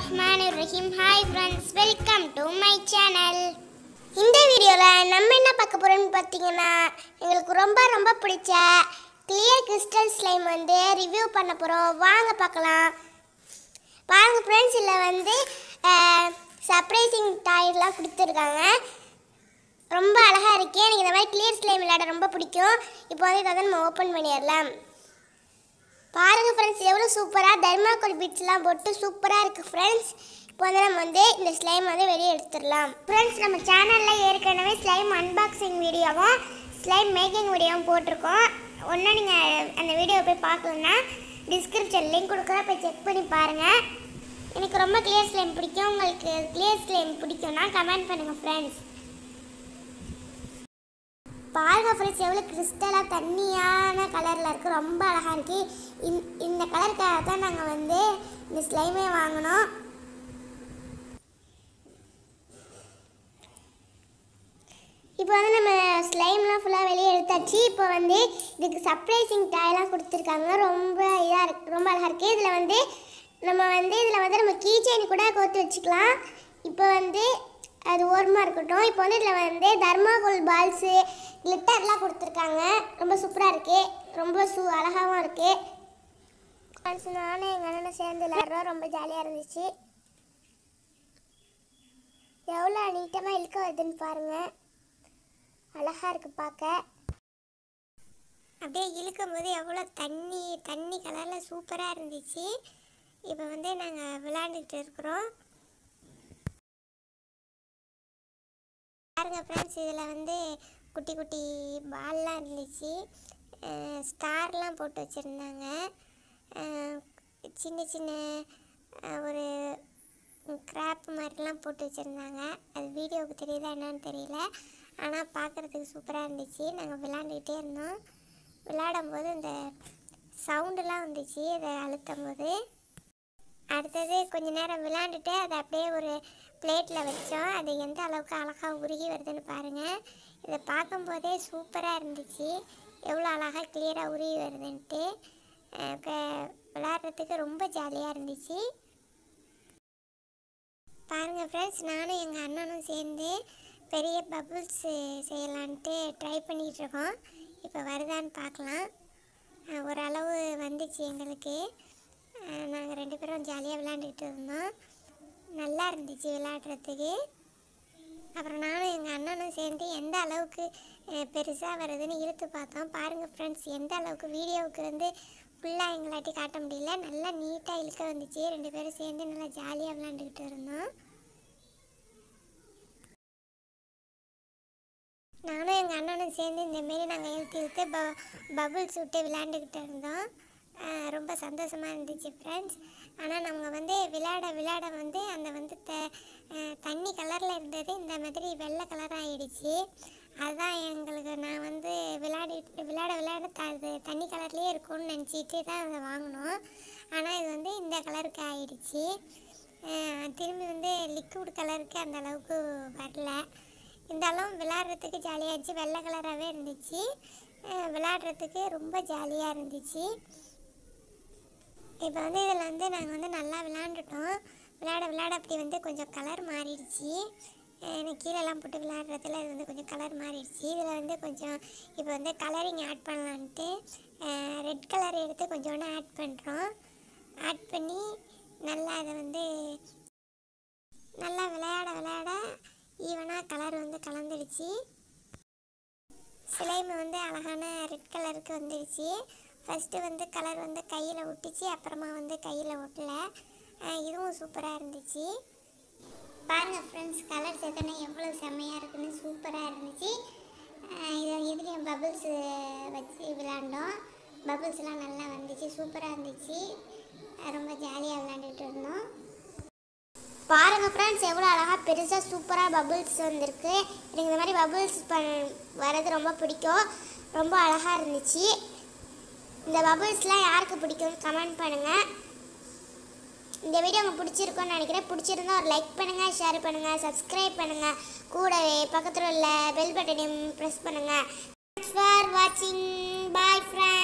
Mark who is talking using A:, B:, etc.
A: Rahman Rahim hi friends welcome to my channel இந்த வீடியோவில் நம்ம என்ன பார்க்க போகிறோம்னு பார்த்தீங்கன்னா எங்களுக்கு ரொம்ப ரொம்ப பிடிச்ச கிளியர் கிறிஸ்டல் ஸ்லைம் வந்து ரிவ்யூ பண்ண போகிறோம் வாங்க பார்க்கலாம் பாருங்க ஃப்ரெண்ட்ஸ் இதில் வந்து சர்ப்ரைசிங் டாய்லாம் கொடுத்துருக்காங்க ரொம்ப அழகாக இருக்கு எனக்கு இந்த மாதிரி கிளியர் ஸ்லைம் விளையாட ரொம்ப பிடிக்கும் இப்போ வந்து இதை வந்து நம்ம ஓப்பன் பண்ணிடலாம் பாருங்க ஃப்ரெண்ட்ஸ் எவ்வளோ சூப்பராக தர்மாக்கோல் பீட்ஸ்லாம் போட்டு சூப்பராக இருக்குது ஃப்ரெண்ட்ஸ் இப்போ வந்து நம்ம வந்து இந்த ஸ்லைம் வந்து வெளியே எடுத்துடலாம் ஃப்ரெண்ட்ஸ் நம்ம சேனலில் ஏற்கனவே ஸ்லைம் அன்பாக்சிங் வீடியோவும் ஸ்லைம் மேக்கிங் வீடியோவும் போட்டிருக்கோம் ஒன்றும் நீங்கள் அந்த வீடியோ போய் பார்க்கலன்னா டிஸ்கிரிப்ஷன் லிங்க் கொடுக்குறேன் போய் செக் பண்ணி பாருங்கள் எனக்கு ரொம்ப கிளியர் ஸ்லைம் பிடிக்கும் உங்களுக்கு கிளியர் ஸ்லைம் பிடிக்கும்னா கமெண்ட் பண்ணுங்கள் ஃப்ரெண்ட்ஸ் பாருங்க ஃப்ரெண்ட்ஸ் எவ்வளோ கிறிஸ்டலாக தண்ணியான கலரில் இருக்குது ரொம்ப அழகாக இருக்குது இந் இந்த கலருக்காக தான் நாங்கள் வந்து இந்த ஸ்லைமே வாங்கினோம் இப்போ வந்து நம்ம ஸ்லைம்லாம் ஃபுல்லாக வெளியே எடுத்தாச்சு இப்போ வந்து இதுக்கு சர்ப்ரைசிங் டாயெல்லாம் கொடுத்துருக்காங்க ரொம்ப இதாக இருக்கு ரொம்ப அழகாக இருக்குது இதில் வந்து நம்ம வந்து இதில் வந்து நம்ம கீ செயின் கூட கோர்த்து வச்சுக்கலாம் இப்போ வந்து அது ஓரமாக இருக்கட்டும் இப்போ வந்து இதில் வந்து தர்மாகோல் பால்ஸு கிளிட்டர்லாம் கொடுத்துருக்காங்க ரொம்ப சூப்பராக இருக்குது ரொம்ப சூ அழகாகவும் இருக்குது ஃப்ரெண்ட்ஸ் நானும் எங்கள் அண்ணனும் சேர்ந்து விளாட்றோம் ரொம்ப ஜாலியாக இருந்துச்சு எவ்வளோ நீட்டமாக இழுக்க வருதுன்னு பாருங்கள் அழகாக இருக்குது பார்க்க அப்படியே இழுக்கும் போது எவ்வளோ தண்ணி தண்ணி கலரில் சூப்பராக இருந்துச்சு இப்போ வந்து நாங்கள் விளையாண்டுக்கிட்டு இருக்கிறோம் பாருங்க ஃப்ரெண்ட்ஸ் இதில் வந்து குட்டி குட்டி பால்லாம் இருந்துச்சு ஸ்டார்லாம் போட்டு வச்சுருந்தாங்க சின்ன சின்ன அஹ், ஒரு கிராப் மாதிரிலாம் போட்டு வச்சுருந்தாங்க அது வீடியோவுக்கு தெரியுதா என்னன்னு தெரியல ஆனால் பார்க்குறதுக்கு சூப்பராக இருந்துச்சு நாங்கள் விளாண்டுக்கிட்டே இருந்தோம் விளையாடும் போது இந்த சவுண்டுலாம் வந்துச்சு அதை அழுத்தும் போது அடுத்தது கொஞ்ச நேரம் விளாண்டுட்டு அதை அப்படியே ஒரு பிளேட்டில் வச்சோம் அது எந்த அளவுக்கு அழகாக உருகி வருதுன்னு பாருங்கள் இதை பார்க்கும்போதே சூப்பராக இருந்துச்சு எவ்வளோ அழகாக கிளியராக உருகி வருதுன்ட்டு அஹ் க- விளையாடுறதுக்கு ரொம்ப ஜாலியாக இருந்துச்சு பாருங்கள் ஃப்ரெண்ட்ஸ் நானும் எங்கள் அண்ணனும் சேர்ந்து பெரிய பபுள்ஸ் செய்யலான்ட்டு ட்ரை பண்ணிகிட்டு இருக்கோம் இப்போ வருதான்னு பார்க்கலாம் அஹ் ஓரளவு வந்துச்சு எங்களுக்கு நாங்கள் ரெண்டு பேரும் ஜாலியாக விளையாண்டுக்கிட்டு இருந்தோம் நல்லா இருந்துச்சு விளையாடுறதுக்கு அப்புறம் நானும் எங்கள் அண்ணனும் சேர்ந்து எந்த அளவுக்கு பெருசாக வருதுன்னு இழுத்து பார்த்தோம் பாருங்கள் ஃப்ரெண்ட்ஸ் எந்த அளவுக்கு வீடியோவுக்கு வந்து ஃபுல்லாக எங்களாட்டி காட்ட முடியல நல்லா நீட்டாக இழுக்க வந்துச்சு ரெண்டு பேரும் சேர்ந்து நல்லா ஜாலியாக விளையாண்டுக்கிட்டு இருந்தோம் நானும் எங்கள் அண்ணனும் சேர்ந்து இந்தமாரி நாங்கள் இழுத்து இழுத்து ப பபுள்ஸ் விட்டு விளையாண்டுக்கிட்டு இருந்தோம் அஹ் ரொம்ப சந்தோஷமாக இருந்துச்சு ஃப்ரெண்ட்ஸ் ஆனால் நம்ம வந்து விளையாட விளையாட வந்து அந்த வந்து த அஹ் தண்ணி கலரில் இருந்தது இந்த மாதிரி வெள்ளை கலர் ஆகிடுச்சு அதுதான் எங்களுக்கு நான் வந்து விளையாடி விளையாட விளையாட த அது தண்ணி கலர்லேயே இருக்கும்னு நினச்சிட்டு தான் அதை வாங்கினோம் ஆனால் இது வந்து இந்த கலருக்கு ஆகிடுச்சு திரும்பி வந்து லிக்விட் கலருக்கு அந்த அளவுக்கு வரல இருந்தாலும் விளையாடுறதுக்கு ஜாலியாக இருந்துச்சு வெள்ளை கலராகவே இருந்துச்சு அஹ் விளையாடுறதுக்கு ரொம்ப ஜாலியாக இருந்துச்சு இப்போ வந்து இதில் வந்து நாங்கள் வந்து நல்லா விளையாண்டுட்டோம் விளையாட விளையாட அப்படி வந்து கொஞ்சம் கலர் மாறிடுச்சு அஹ் எனக்கு கீழெல்லாம் போட்டு விளையாடுறதுல இது வந்து கொஞ்சம் கலர் மாறிடுச்சு இதில் வந்து கொஞ்சம் இப்போ வந்து கலரிங் ஆட் பண்ணலான்ட்டு ரெட் கலர் எடுத்து கொஞ்சோண்டு ஆட் பண்ணுறோம் ஆட் பண்ணி நல்லா அதை வந்து நல்லா விளையாட விளையாட ஈவனாக கலர் வந்து கலந்துடுச்சு சிலைமை வந்து அழகான ரெட் கலருக்கு வந்துடுச்சு ஃபஸ்ட்டு வந்து கலர் வந்து கையில் ஒட்டிச்சு அப்புறமா வந்து கையில் ஒட்டல அஹ் இதுவும் சூப்பராக இருந்துச்சு பாருங்கள் ஃப்ரெண்ட்ஸ் கலர் சேர்த்தோன்னே எவ்வளோ செம்மையாக இருக்குன்னு சூப்பராக இருந்துச்சு அஹ் இது இதுலேயும் பபிள்ஸ் வச்சு விளாண்டோம் பபிள்ஸ்லாம் நல்லா வந்துச்சு சூப்பராக இருந்துச்சு அஹ் ரொம்ப ஜாலியாக விளாண்டுட்டு இருந்தோம் பாருங்க ஃப்ரெண்ட்ஸ் எவ்வளோ அழகாக பெருசாக சூப்பராக பபுள்ஸ் வந்திருக்கு எனக்கு இந்த மாதிரி பபுள்ஸ் பண் வரது ரொம்ப பிடிக்கும் ரொம்ப அழகாக இருந்துச்சு இந்த பபுள்ஸ்லாம் யாருக்கு பிடிக்கும்னு கமெண்ட் பண்ணுங்கள் இந்த வீடியோ உங்களுக்கு பிடிச்சிருக்கும்னு நினைக்கிறேன் பிடிச்சிருந்தா ஒரு லைக் பண்ணுங்கள் ஷேர் பண்ணுங்கள் சப்ஸ்கிரைப் பண்ணுங்கள் கூடவே பக்கத்தில் உள்ள பெல் பட்டனையும் ப்ரெஸ் பண்ணுங்கள் ஃபார் வாட்சிங் பாய் ஃப்ரெண்ட்